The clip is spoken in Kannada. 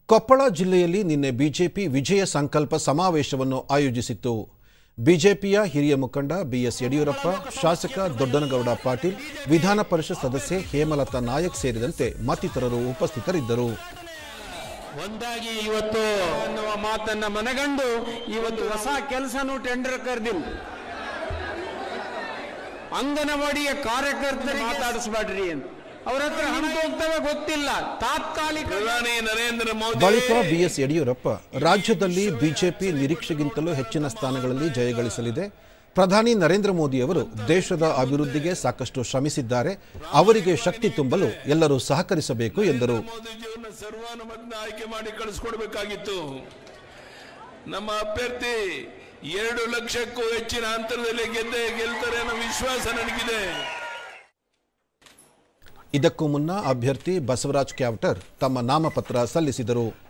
ಕೊಪ್ಪಳ ಜಿಲ್ಲೆಯಲ್ಲಿ ನಿನ್ನೆ ಬಿಜೆಪಿ ವಿಜಯ ಸಂಕಲ್ಪ ಸಮಾವೇಶವನ್ನು ಆಯೋಜಿಸಿತ್ತು ಬಿಜೆಪಿಯ ಹಿರಿಯ ಮುಖಂಡ ಬಿಎಸ್ ಯಡಿಯೂರಪ್ಪ ಶಾಸಕ ದೊಡ್ಡನಗೌಡ ಪಾಟೀಲ್ ವಿಧಾನ ಪರಿಷತ್ ಸದಸ್ಯೆ ಹೇಮಲತಾ ನಾಯಕ್ ಸೇರಿದಂತೆ ಮತ್ತಿತರರು ಉಪಸ್ಥಿತರಿದ್ದರು ಒಂದಾಗಿ ಇವತ್ತು ಅನ್ನುವ ಮಾತನ್ನ ಮನಗಂಡು ಇವತ್ತು ಹೊಸ ಕೆಲಸನೂ ಟೆಂಡರ್ ಕರೆದಿಲ್ಲ ಅಂಗನವಾಡಿಯ ಕಾರ್ಯಕರ್ತರಿಗೆ ಮಾತಾಡಿಸ್ಬೇಡ್ರಿ ಅಂತ ಅವ್ರ ಹತ್ರ ಹಣ ಹೋಗ್ತವೆ ಗೊತ್ತಿಲ್ಲ ತಾತ್ಕಾಲಿಕ ಪ್ರಧಾನಿ ನರೇಂದ್ರ ಮೋದಿ ಬಳಿಕ ಬಿಎಸ್ ಯಡಿಯೂರಪ್ಪ ರಾಜ್ಯದಲ್ಲಿ ಬಿಜೆಪಿ ನಿರೀಕ್ಷೆಗಿಂತಲೂ ಹೆಚ್ಚಿನ ಸ್ಥಾನಗಳಲ್ಲಿ ಜಯಗಳಿಸಲಿದೆ ಪ್ರಧಾನಿ ನರೇಂದ್ರ ಮೋದಿ ಅವರು ದೇಶದ ಅಭಿವೃದ್ಧಿಗೆ ಸಾಕಷ್ಟು ಶ್ರಮಿಸಿದ್ದಾರೆ ಅವರಿಗೆ ಶಕ್ತಿ ತುಂಬಲು ಎಲ್ಲರೂ ಸಹಕರಿಸಬೇಕು ಎಂದರು ಮೋದಿಜಿಯವರನ್ನ ಸರ್ವಾನುಮತನ ಆಯ್ಕೆ ಮಾಡಿ ಕಳಿಸ್ಕೊಡ್ಬೇಕಾಗಿತ್ತು ನಮ್ಮ ಅಭ್ಯರ್ಥಿ ಎರಡು ಲಕ್ಷಕ್ಕೂ ಹೆಚ್ಚಿನ ಅಂತರದಲ್ಲಿ ಗೆದ್ದೆ ಗೆಲ್ತಾರೆ ಅನ್ನೋ ವಿಶ್ವಾಸ ನನಗಿದೆ ಇದಕ್ಕೂ ಮುನ್ನ ಅಭ್ಯರ್ಥಿ ಬಸವರಾಜ್ ಕ್ಯಾವಟರ್ ತಮ್ಮ ನಾಮಪತ್ರ ಸಲ್ಲಿಸಿದರು